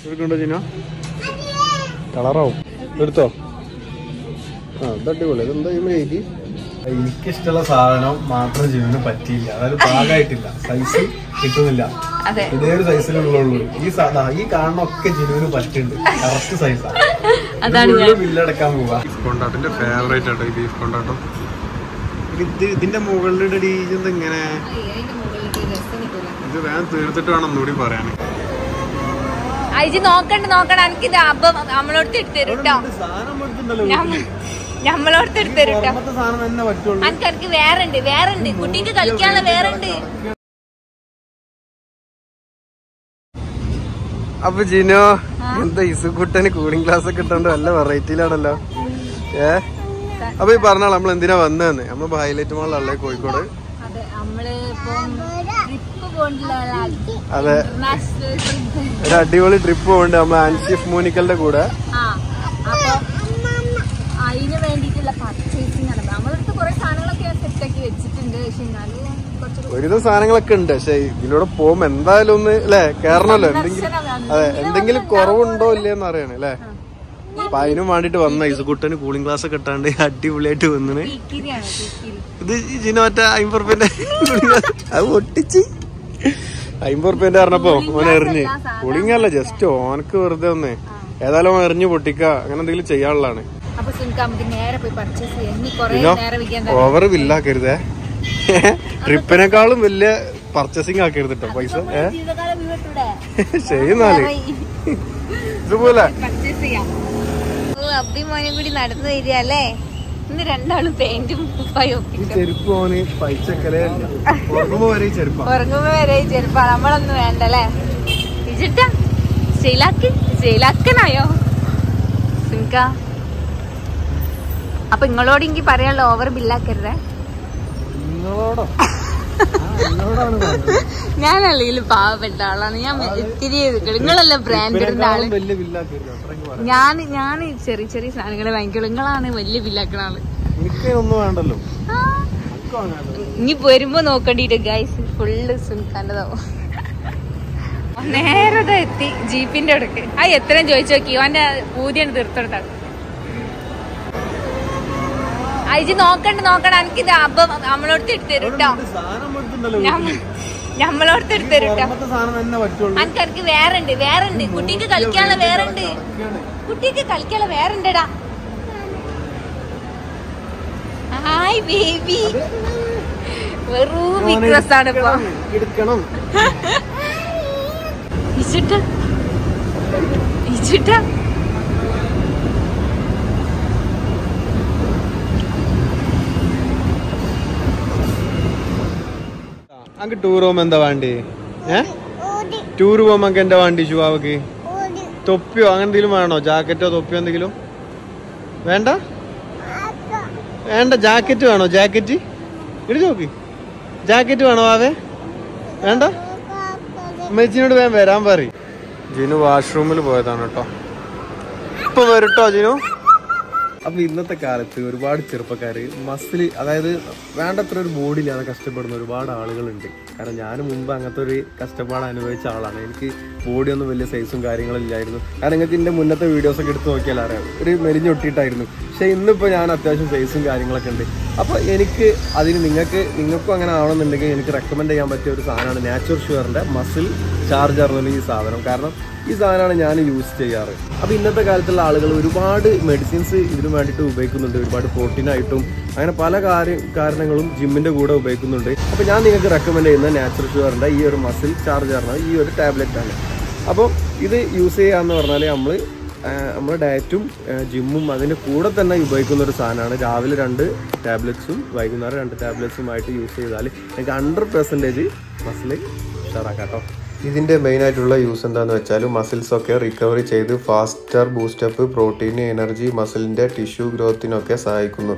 എടുക്കണ്ടോ ജിനോ കളറാവും എടുത്തോ ആ ഇത് അടിപൊളി ഇതെന്താ ഈ എഴുതി എനിക്കിഷ്ടമുള്ള സാധനം മാത്രം ജിനുവിന് പറ്റിയില്ല അതായത് പാകമായിട്ടില്ല സൈസ് കിട്ടുന്നില്ല അതെ ഇതേ ഒരു സൈസിലുള്ളൂ ഈ സാധാ ഈ കാണുന്നൊക്കെ ജിനുവിന് പറ്റുന്നുണ്ട് കറക്റ്റ് സൈസാ അതാണ് ഞാൻ ബില്ലടക്കാൻ പോവാ ബീഫ് കൊണ്ടാട്ടിന്റെ ഫേവറേറ്റ് ആട്ടോ ഈ ബീഫ് കൊണ്ടാട്ടം ഇത് ഇതിന്റെ മുകളിലിടടി ഇതെന്ത് ഇങ്ങനെ ഇത് വേഗം തീർത്തിട്ട് വേണം ഒന്നുകൂടി പറയാൻ അയച്ച് നോക്കണ്ട് നോക്കണ്ട എനിക്കിത് അപ്പം നമ്മളോടത്ത് എടുത്ത് തരും കേട്ടോ സാധനം എടുത്തിട്ടുണ്ടല്ലോ ഞമ്മ- ഞമ്മളോടത്ത് എടുത്ത് തരും കേട്ടോ പുറമത്തെ സാധനം തന്നെ പറ്റുള്ളൂ എനിക്ക് എനിക്ക് വേറെ ഉണ്ട് വേറെ ഉണ്ട് കുട്ടിക്ക് കളിക്കാനുള്ള വേറെ ഉണ്ട് അപ്പൊ ജിനോ എന്താ ഇസുക്കുട്ടന് കൂളിംഗ് ഗ്ലാസ് ഒക്കെ ഇട്ടോണ്ട് നല്ല വെറൈറ്റിയിലാണല്ലോ ഏ അപ്പൊ ഈ പറഞ്ഞാൽ നമ്മൾ എന്തിനാ വന്നതെന്ന് നമ്മളിപ്പോ ഹൈലൈറ്റ് മാളിലല്ലേ കോഴിക്കോട് അതെ നമ്മള് ഇപ്പം ട്രിപ്പ് പോകണ്ടില്ല അതെ ഇന്റർനാഷണൽ ട്രിപ്പ് ഒരു അടിപൊളി ട്രിപ്പ് പോകുന്നുണ്ട് നമ്മൾ ആൻഷിഫ് മൂനിക്കലിന്റെ കൂടെ ആ അപ്പൊ അതിന് വേണ്ടിയിട്ടുള്ള പർച്ചേസിംഗ് ആണ് നമ്മളടുത്ത് കുറെ സാധനങ്ങളൊക്കെ സെറ്റ് ആക്കി വെച്ചിട്ടുണ്ട് പക്ഷെ എന്നാലും കുറച്ച് ഒരുവിധം സാധനങ്ങളൊക്കെ ഉണ്ട് പക്ഷെ ഇതിലൂടെ പോകുമ്പോ എന്തായാലും ഒന്ന് അല്ലെ കേറണല്ലോ എന്തെങ്കിലും അതെ എന്തെങ്കിലും കുറവുണ്ടോ ഇല്ലേന്ന് അറിയണേ അല്ലേ അപ്പൊ അതിനും വേണ്ടിട്ട് വന്ന ഇസുകുട്ടന് കൂളിംഗ് ഗ്ലാസ് ഒക്കെ ഇട്ടാണ്ട് അടിപൊളിയായിട്ട് വന്നിന് തീക്കിരിയാണ് തീക്കിരി ഇത് ജിനോ മറ്റേ അമ്പത് റുപ്യന്റെ അത് ഒട്ടിച്ച് അമ്പത് റുപ്യന്റെ പറഞ്ഞപ്പോ ഓൻ എറിഞ്ഞ് കൂളിംഗ് അല്ല ജസ്റ്റ് ഓനക്ക് വെറുതെ ഒന്ന് ഏതായാലും ഓൻ എറിഞ്ഞ് പൊട്ടിക്ക അങ്ങനെ എന്തെങ്കിലും ചെയ്യാനുള്ളതാണ് അപ്പൊ സുനിക്ക് നമുക്ക് നേരെ പോയി പർച്ചേസ് ചെയ്യാം ഇനി കുറെ ജിനോ നേരം വിൽക്കാൻ ഓവർ ബില്ലാക്കരുതേ ട്രിപ്പിനേക്കാളും വലിയ പർച്ചേസിങ് ആക്കരുത് കേട്ടോ പൈസ ഏ ജീവിതകാലം വിവട്ടൂടെ ചെയ്യുന്നാല് ഇതുപോലെ പർച്ചേസ് ചെയ്യാം ഓ അബ്ബി മോനും കൂടി നടന്നു വരിക അല്ലേ ഇന്ന് രണ്ടാളും പെയിന്റും കുപ്പായും ഈ ഒപ്പിക്കും ചെരുപ്പ് ഓന് പൈസക്കലേ ഉറങ്ങുമ്പോ വരെ ഈ ചെരുപ്പാ ഉറങ്ങുമ്പോ വരെ ചെരുപ്പാ നമ്മളൊന്നും വേണ്ടല്ലേ ഇജിട്ടാ ശീലാക്ക് ശീലാക്കനായോ സുനിക്ക അപ്പൊ നിങ്ങളോട് എനിക്ക് പറയാനുള്ള ഓവർ ബില്ലാക്കരുതേ നിങ്ങളോടോ ആ, നിങ്ങളോടാണ് പറഞ്ഞത്. ഞാനല്ലെങ്കിൽ പാവപ്പെട്ട ആളാണ് ഞാൻ ഇത്തിരി നിങ്ങളല്ല ബ്രാൻഡ് ഇടുന്ന ആള് ഇതിനേക്കാളും വലിയ ബില്ലാക്കരുത് അത്രയ്ക്ക് പറയാം ഞാൻ ഞാൻ ചെറിയ ചെറിയ സാധനങ്ങൾ വാങ്ങിക്കുള്ളൂ നിങ്ങളാണ് വലിയ ബില്ലാക്കണ ആള് എനിക്ക് ഒന്നും വേണ്ടല്ലോ ആ. എനിക്ക് വാങ്ങാലോ ഇനി വരുമ്പോ നോക്കണ്ടിട്ട് ഗൈസ് ഫുള്ള് സുൽഖാൻ്റെതാവും നേരത്തെ എത്തി ജീപ്പിന്റെ അടുക്ക് ആ എത്രയും ചോദിച്ചു നോക്കി അവന്റെ പൂതിയാണ് തീർത്തെടുത്താണ് അയച്ച് നോക്കണ്ട് നോക്കണ്ട എനിക്കിത് അപ്പം നമ്മളോടത്ത് എടുത്ത് തരും കേട്ടോ സാധനം എടുത്തിട്ടുണ്ടല്ലോ ഞമ്മ- ഞമ്മളോടത്ത് എടുത്ത് തരും കേട്ടോ പുറമത്തെ സാധനം തന്നെ പറ്റുള്ളൂ എനിക്ക് എനിക്ക് വേറെ ഉണ്ട് വേറെ ഉണ്ട് കുട്ടിക്ക് കളിക്കാനുള്ള വേറെ ഉണ്ട് കുട്ടിക്ക് കളിക്കാനുള്ള വേറെ ഉണ്ടടാ ഹായ് ബേബി വെറും ബിഗ് ഡ്രസ് ആണ് ഇപ്പൊ എടുക്കണം ഇച്ചിട്ട ഇച്ചിട്ട അങ്ങ് ടൂർ പോകുമ്പോ എന്താ വേണ്ടി ഏ ടൂർ പോകുമ്പോ അനക്ക് എന്താ വേണ്ടി ചുവാവക്ക് തൊപ്പിയോ അങ്ങനെ എന്തെങ്കിലും വേണോ ജാക്കറ്റോ തൊപ്പിയോ എന്തെങ്കിലും വേണ്ട വേണ്ട ജാക്കറ്റ് വേണോ ജാക്കറ്റ് ഇടി നോക്ക് ജാക്കറ്റ് വേണോ ആവേ വേണ്ട അമ്മച്ചിനോട് വേഗം വരാൻ പറ ജിനു വാഷ്റൂമിൽ പോയതാണ് കേട്ടോ ഇപ്പൊ വരട്ടോ ജിനു അപ്പൊ ഇന്നത്തെ കാലത്ത് ഒരുപാട് ചെറുപ്പക്കാര് മസിൽ അതായത് വേണ്ടത്ര ഒരു ബോഡിയില്ലാതെ കഷ്ടപ്പെടുന്ന ഒരുപാട് ആളുകളുണ്ട് കാരണം ഞാൻ മുമ്പ് അങ്ങനത്തെ ഒരു കഷ്ടപ്പാട് അനുഭവിച്ച ആളാണ് എനിക്ക് ബോഡി ഒന്നും വലിയ സൈസും കാര്യങ്ങളും ഇല്ലായിരുന്നു കാരണം നിങ്ങൾക്ക് ഇതിന്റെ മുന്നത്തെ വീഡിയോസ് ഒക്കെ എടുത്ത് നോക്കിയാൽ അറിയാം ഒരു മെലിഞ്ഞൊട്ടിയിട്ടായിരുന്നു പക്ഷെ ഇന്നിപ്പോ ഞാൻ അത്യാവശ്യം സൈസും കാര്യങ്ങളൊക്കെ ഉണ്ട് അപ്പൊ എനിക്ക് അതിന് നിങ്ങൾക്ക് നിങ്ങൾക്കും അങ്ങനെ ആവണമെന്നുണ്ടെങ്കിൽ എനിക്ക് റെക്കമെൻഡ് ചെയ്യാൻ പറ്റിയ ഒരു സാധനമാണ് നാച്ചുറൽ ഷുവറിന്റെ മസിൽ ചാർജർ എന്നുള്ള ഈ സാധനം കാരണം ഈ സാധനമാണ് ഞാൻ യൂസ് ചെയ്യാറ് അപ്പൊ ഇന്നത്തെ കാലത്തുള്ള ആളുകൾ ഒരുപാട് മെഡിസിൻസ് ഇതിനു വേണ്ടിയിട്ട് ഉപയോഗിക്കുന്നുണ്ട് ഒരുപാട് പ്രോട്ടീനായിട്ടും അങ്ങനെ പല കാര്യ കാരണങ്ങളും ജിമ്മിന്റെ കൂടെ ഉപയോഗിക്കുന്നുണ്ട് അപ്പൊ ഞാൻ നിങ്ങൾക്ക് റെക്കമെൻഡ് ചെയ്യുന്ന നാച്ചുറൽ ഷുഗറിന്റെ ഈ ഒരു മസിൽ ചാർജറാണ് ഈ ഒരു ടാബ്ലറ്റ് ആണ് അപ്പോൾ ഇത് യൂസ് ചെയ്യാന്ന് പറഞ്ഞാൽ നമ്മൾ നമ്മുടെ ഡയറ്റും ജിമ്മും അതിൻ്റെ കൂടെ തന്നെ ഉപയോഗിക്കുന്ന ഒരു സാധനമാണ് രാവിലെ രണ്ട് ടാബ്ലറ്റ്സും വൈകുന്നേരം രണ്ട് ടാബ്ലറ്റ്സുമായിട്ട് യൂസ് ചെയ്താൽ എനിക്ക് ഹൺഡ്രഡ് പെർസെൻറ്റേജ് മസിൽ ഉഷാറാക്കാം കേട്ടോ ഇതിൻ്റെ മെയിൻ ആയിട്ടുള്ള യൂസ് എന്താന്ന് വെച്ചാൽ മസിൽസ് ഒക്കെ റിക്കവറി ചെയ്ത് ഫാസ്റ്റർ ബൂസ്റ്റപ്പ് പ്രോട്ടീൻ എനർജി മസിലിൻ്റെ ടിഷ്യൂ ഗ്രോത്തിനൊക്കെ സഹായിക്കുന്നു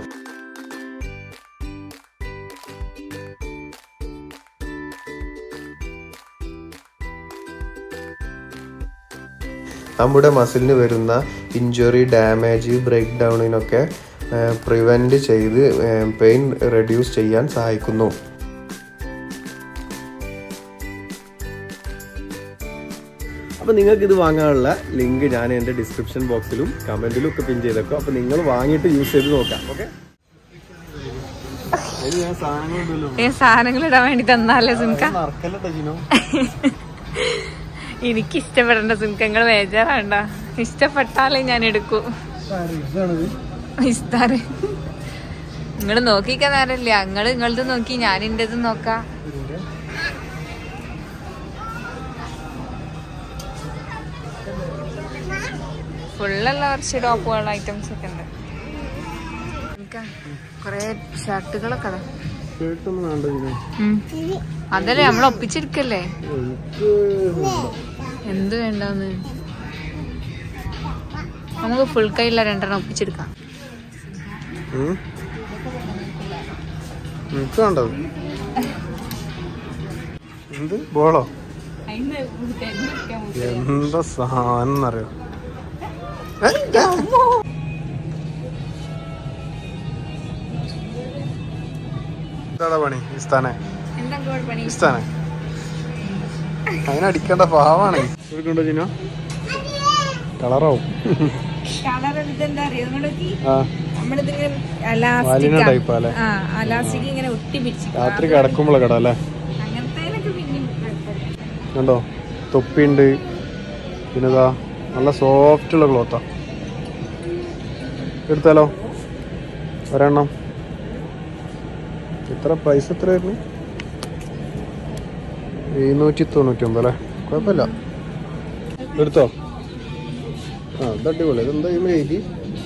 നമ്മുടെ മസിലിന് വരുന്ന ഇഞ്ചുറി ഡാമേജ് ബ്രേക്ക് ഡൗണിനൊക്കെ പ്രിവെൻറ്റ് ചെയ്ത് പെയിൻ റെഡ്യൂസ് ചെയ്യാൻ സഹായിക്കുന്നു അപ്പൊ നിങ്ങൾക്ക് ഇത് വാങ്ങാനുള്ള ലിങ്ക് ഞാൻ എന്റെ ഡിസ്ക്രിപ്ഷൻ ബോക്സിലും കമന്റിലും ഒക്കെ പിൻ ചെയ്തേക്കും അപ്പൊ നിങ്ങൾ വാങ്ങിയിട്ട് യൂസ് ചെയ്ത് നോക്കാം ഓക്കെ ഞാൻ സാധനങ്ങളുണ്ടല്ലോ ഏ സാധനങ്ങൾ ഇടാൻ വേണ്ടി തന്നാലേ സുംക നറക്കല്ലോ ജിനോ എനിക്ക് ഇഷ്ടപ്പെടേണ്ട സുംക നിങ്ങൾ ബേജാറാണ്ട ഇഷ്ടപ്പെട്ടാലേ ഞാൻ എടുക്കൂ ഇതാണിത് ഇസ്താറ് നിങ്ങള് നോക്കിക്കാൻ നേരമില്ല നിങ്ങള് നിങ്ങളത് നോക്കി ഞാൻ എന്റേത് നോക്കാം ഇതിന്റെ ഫുള്ളുള്ള കുറച്ച് ടോപ്പുകളുടെ ഐറ്റംസ് ഒക്കെ ഉണ്ട് എനിക്ക് കൊറേ ഷർട്ടുകളൊക്കെ അതാ ഷർട്ടൊന്നും വേണ്ട ജിനോ അതല്ലേ നമ്മൾ ഒപ്പിച്ചെടുക്കല്ലേ എനിക്ക് വേണ്ട. എന്ത് വേണ്ടെന്ന് നമുക്ക് ഫുൾ കൈയുള്ള രണ്ടെണ്ണം ഒപ്പിച്ചെടുക്കാം ഉം. എനിക്ക് വേണ്ടത് എന്ത് ബോളോ എന്താ സാധനം എന്നറിയോ ഏ? ഏ? എന്താടാ പണി ഇസ്താനെ എന്താ പണി ഇസ്താനെ അതിനടിക്കേണ്ട പാവാണ് ഇവർക്കുണ്ടോ ചിനോ കളറാവും കളർ ഇതെന്താ അറിയോ നോക്കി ആ നമ്മളിതിങ്ങനെ വാലിന അലാസ്റ്റിക് ടൈപ്പ് അല്ലേ ആ അലാസ്റ്റിക് ഇങ്ങനെ ഒട്ടി പിടിച്ചു രാത്രി കിടക്കുമ്പോഴേ കട അല്ലേ അങ്ങനത്തെ പിന്നെയും കുഴപ്പമില്ല. കണ്ടോ തൊപ്പിയുണ്ട് പിന്നെതാ നല്ല സോഫ്റ്റ് ഉള്ള ക്ലോത്താ എടുത്താലോ ഒരെണ്ണം എത്ര പ്രൈസ് എത്ര ആയിരുന്നു എഴുന്നൂറ്റി തൊണ്ണൂറ്റി ഒമ്പത് അല്ലേ കുഴപ്പമില്ല എടുത്തോ ആ ഇത് അടിപൊളി ഇതെന്താ ഈ എഴുതി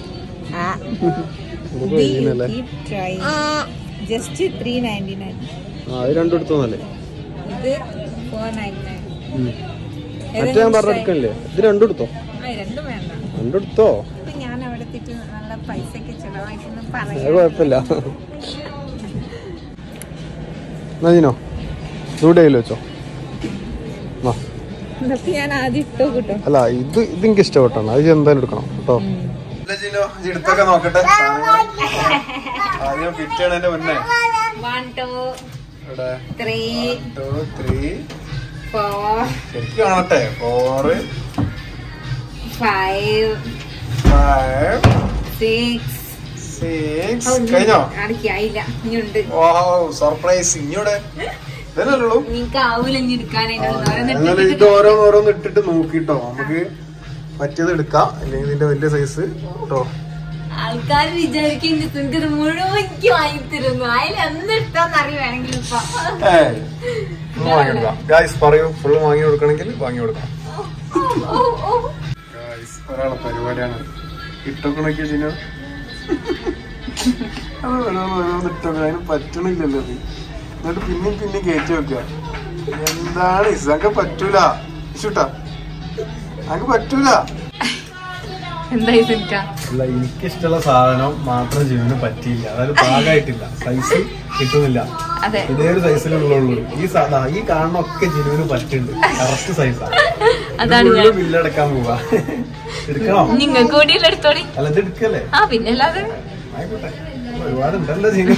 നമുക്ക് എഴുതിനല്ലേ ജസ്റ്റ് ത്രീ നയൻറ്റി നയൻ ആ അത് രണ്ടും എടുത്തോന്നല്ലേ ഇത് ഫോർ നയൻറ്റി നയൻ ഉം. മറ്റേ ഞാൻ പറഞ്ഞെടുക്കണില്ലേ ഇത് രണ്ടും എടുത്തോ രണ്ടും വേണ്ട രണ്ടും എടുത്തോ ഇപ്പൊ ഞാൻ അവിടെ എത്തിയിട്ട് നല്ല പൈസ ഒക്കെ ചെലവായിട്ടൊന്നും അത് പറയാം കുഴപ്പമില്ല നദീനോ ഇവിടെ കയ്യിൽ വെച്ചോ ആ ഇതൊക്കെ ഞാൻ ആദ്യം ഇട്ടോ കിട്ടോ അല്ല ഇത് ഇത് എനിക്ക് ഇഷ്ടപ്പെട്ടാണ് അത് ഇജ്ജ് എന്തായാലും എടുക്കണം കേട്ടോ എടുത്തൊക്കെ നോക്കട്ടെ ആദ്യം ഫിറ്റ് ചെയ്യണതിന്റെ മുന്നേ വൺ ടു ഇവിടെ ത്രീ ടു ത്രീ ഫോർ ശരിക്കും കാണട്ടെ four five five six six കഴിഞ്ഞോ അടക്കായില്ല ഇനിയുണ്ട് ഓ സർപ്രൈസ് ഇങ്ങോടെ ഇതല്ലേ നിങ്ങക്ക് ആവൂല ഇനി എടുക്കാനായിട്ട് അങ്ങനെ ഇത് ഓരോന്ന് ഓരോന്ന് ഇട്ടിട്ട് നോക്കിട്ടോ നമുക്ക് പറ്റിയത് എടുക്കാം അല്ലെങ്കിൽ ഇതിന്റെ വലിയ സൈസ് കേട്ടോ ആൾക്കാർ വിചാരിക്കുന്നത് നിങ്ങൾക്ക് ഇത് മുഴുവൻ എനിക്ക് വാങ്ങിത്തരുന്നു അതിൽ എന്ത് ഇഷ്ടമെന്ന് അറിയുവാണെങ്കിൽ ഇപ്പൊ വാങ്ങിയെടുക്കാം ഗായ്സ് പറയൂ ഫുള്ള് വാങ്ങി കൊടുക്കണമെങ്കിൽ വാങ്ങി കൊടുക്കാം ഗായ്സ് ഒരാളെ പരിപാടിയാണ് ഇട്ടൊക്കെ ചിന്ന അത് ഓരോന്ന് ഓരോന്ന് ഇട്ടൊക്കെ അതിന് പറ്റണില്ലല്ലോ അത് എന്നിട്ട് പിന്നെയും പിന്നെയും കയറ്റി വെക്കുക എന്താണ് ഇസക്ക് പറ്റൂല ഇഷുട്ടാ അനക്ക് പറ്റൂല എന്താ ഇതെനിക്കാ അല്ല എനിക്കിഷ്ടമുള്ള സാധനം മാത്രം ജീവന് പറ്റിയില്ല അതായത് പാകമായിട്ടില്ല സൈസ് കിട്ടുന്നില്ല അതെ ഇതേ ഒരു സൈസിലുള്ളൂ ഈ സാധാ ഈ കാണുന്ന ഒക്കെ ജിനുവിന് പറ്റുന്നുണ്ട് കറക്റ്റ് സൈസാ അതാണ് ഞാൻ ബില്ലടക്കാൻ പോവാ എടുക്കണോ നിങ്ങൾക്ക് കൂടിയല്ല എടുത്തോളി അല്ല ഇത് എടുക്കല്ലേ ആ പിന്നല്ലാതെ ആയിക്കോട്ടെ ഒരുപാടുണ്ടല്ലോ ജിനു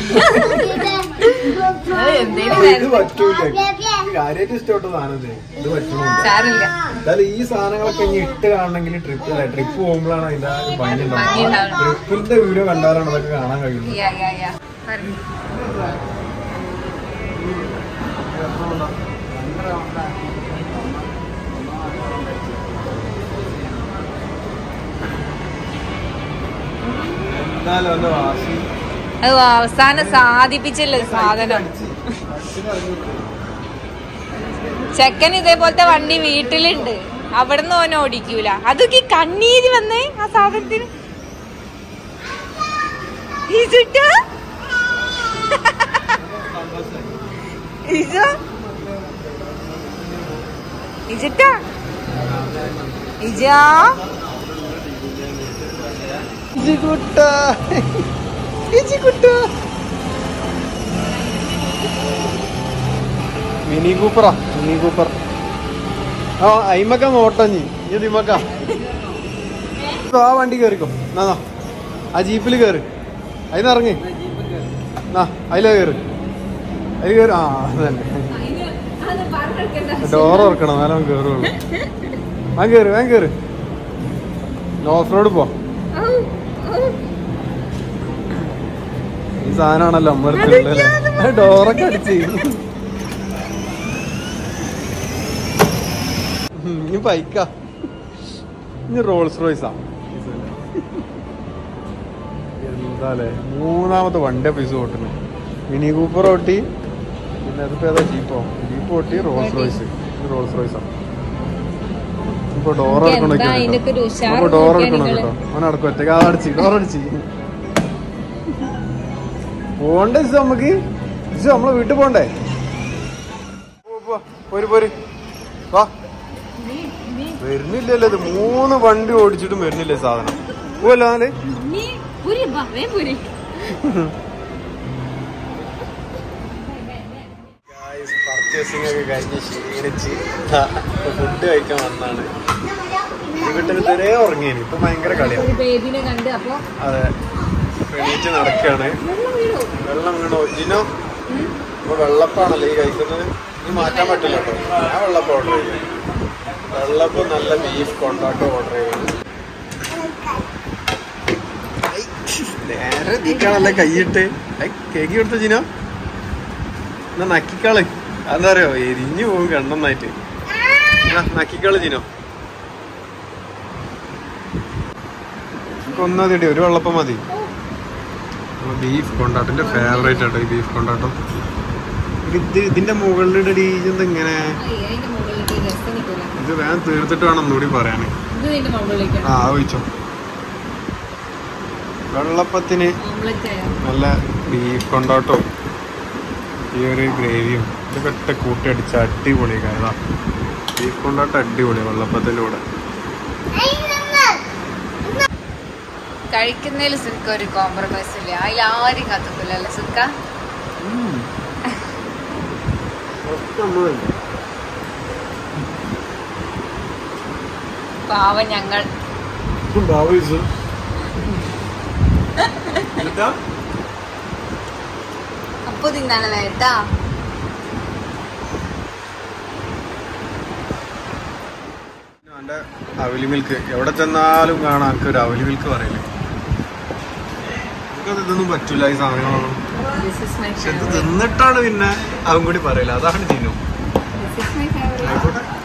അത് എന്തേലും ഇത് പറ്റൂല കാര്യമായിട്ട് ഇഷ്ടപ്പെട്ട സാധനം ഇത് ഇത് പറ്റണില്ല സാരില്ല എന്തായാലും ഈ സാധനങ്ങളൊക്കെ ഇനി ഇട്ട് കാണണമെങ്കിൽ ട്രിപ്പ് അല്ല ട്രിപ്പ് പോകുമ്പോഴാണ് അതിന്റെ ആ ഒരു ഭംഗി ഭംഗി ഉണ്ടാവുക ഉണ്ടാവുക. ട്രിപ്പിന്റെ വീഡിയോ കണ്ടാലാണ് അതൊക്കെ കാണാൻ കഴിയുള്ളൂ യാ യാ യാ പറഞ്ഞു എന്നാലും അവന്റെ വാശി അത് അവസാനം സാധിപ്പിച്ചല്ലോ ഈ സാധനം ചെക്കൻ ഇതേപോലത്തെ വണ്ടി വീട്ടിലുണ്ട് അവിടുന്ന് ഓൻ ഓടിക്കൂല അതൊക്കെ ഈ കണ്ണീര് വന്നേ ആ സാധനത്തിന് ഇജുട്ടാ? ഇജോ? ഇജുട്ടാ? ഇജാ? ഇജിക്കുട്ട ഇജിക്കുട്ട മിനി കൂപ്പറാ മിനി കൂപ്പർ ആ അയിമക്ക നോട്ടോ നീ ഈ ദിമക്ക ഇപ്പൊ ആ വണ്ടി കയറിക്കോ എന്നാ നാ. ആ ജീപ്പിൽ കയറി അതിന് ഇറങ്ങി ആ അതിലെ കയറി അതിൽ കയറി ആ അത് തന്നെ അത് പറഞ്ഞെടുക്കണ്ട. ഡോർ തുറക്കണം എന്നാലും അവൻ കയറുള്ളൂ വാ കേറ് വാ കേറ് ഓഫ് റോഡ് പോ ഈ സാധനമാണല്ലോ അമ്മ ഡോറൊക്കെ അടിച്ച് ഉം, ഇനി ബൈക്കാ ഇനി റോൾസ് റോയ്സാ എന്താലേ മൂന്നാമത്തെ വണ്ടി പൈസ ഓട്ടുന്നു മിനി കൂപ്പർ ഓട്ടി പിന്നെ അതിപ്പോ ഏതാ ജീപ്പോ ജീപ്പ് ഓട്ടി റോൾസ് റോയ്സ് ഇത് റോൾസ് റോയ്സാ ഇപ്പൊ ഡോർ എടുക്കണോ എന്താ അതിന്റെയൊക്കെ ഒരു ഉഷാറ് അപ്പൊ ഡോർ നോക്കിയാ എടുക്കണം നിങ്ങള്. കേട്ടോ അവൻ അടക്കും ഒറ്റ അടച്ച് ഡോർ അടിച്ച് പോണ്ടേ ഇസ് നമുക്ക് ഇസ് നമ്മളെ വീട്ടിൽ പോണ്ടേ പോ, പോ. പോര് പോര് വാ വരുന്നില്ലല്ലോ ഇത് മൂന്ന് വണ്ടി ഓടിച്ചിട്ടും വരുന്നില്ലേ സാധനം പോവല്ലോ നാല് നീ പുരി ബാ വേ പുരി പർച്ചേസിംഗ് ഒക്കെ കഴിഞ്ഞ് ക്ഷീണിച്ച് ഫുഡ് കഴിക്കാൻ വന്നാണ് വീട്ടിൽ ഇതുവരെ ഉറങ്ങിയേന് ഇപ്പൊ ഭയങ്കര കളിയാണ് ഒരു ബേബിനെ കണ്ട് അപ്പൊ അതെ എണീറ്റ് നടക്കാണ് വെള്ളം വീണു വെള്ളം വീണോ ജിനോ ഇപ്പൊ വെള്ളപ്പാണല്ലോ ഈ കഴിക്കുന്നത് ഇത് മാറ്റാൻ പറ്റില്ല കേട്ടോ ഞാൻ വെള്ളപ്പം ഓർഡർ ചെയ്യും വെള്ളപ്പം നല്ല ബീഫ് കൊണ്ടാട്ടം ഓർഡർ ചെയ്യും നേരെ നീക്കാണല്ലേ കൈയിട്ട് ഐ, കേക്ക് കൊടുത്ത ജിനോ എന്നാ നക്കിക്കാള് അതെന്താ അറിയോ എരിഞ്ഞു പോകും കണ്ടെന്നായിട്ട് എന്നാ, നക്കിക്കാള് ജിനോ നമുക്ക് ഒന്നാ തേടി ഒരു വെള്ളപ്പം മതി ബീഫ് കൊണ്ടാട്ടന്റെ ഫേവറേറ്റ് ആട്ടോ ഈ ബീഫ് കൊണ്ടാട്ടം ഇത് ഇതിന്റെ മുകളിലിടടി ഇതെന്ത് ഇങ്ങനെ അയ്യ, അതിന്റെ മുകളിലേക്ക് രസം നിൽക്കൂല ഇത് വേഗം തീർത്തിട്ട് വേണം ഒന്നുകൂടി പറയാന് ഇത് ഇതിന്റെ മുകളിലേക്ക് ആ ഒഴിച്ചോ വെള്ളപ്പത്തിന് ഓംലെറ്റ് ആയോ നല്ല ബീഫ് കൊണ്ടാട്ടോ ഈ ഒരു ഗ്രേവിയും ഇതൊക്കെ ഇട്ട് കൂട്ടി അടിച്ച അടിപൊളി കായതാ ബീഫ് കൊണ്ടാട്ടം അടിപൊളി വെള്ളപ്പത്തിന്റെ കൂടെ കഴിക്കുന്നതിൽ സുൽക്ക ഒരു കോംപ്രമൈസ് ഇല്ല അതിൽ ആരും കത്തുക്കില്ല അല്ലേ സുൽക്ക പാവം ഞങ്ങൾ അപ്പൊ തിന്നാണല്ലേ ഏട്ടാ എന്റെ അവലി മിൽക്ക് എവിടെ ചെന്നാലും കാണാം എനിക്ക് ഒരു അവലി മിൽക്ക് പറയില്ലേ എനിക്കത് ഇതൊന്നും പറ്റൂല ഈ സാധനങ്ങളൊന്നും ദിസ് ഇസ് മൈ പക്ഷെ ഇത് തിന്നിട്ടാണ് പിന്നെ അവൻ കൂടി പറയില്ല അതാണ് ജീനു ദിസ് ഇസ് മൈ ഫേവറേറ്റ് ആയിക്കോട്ടെ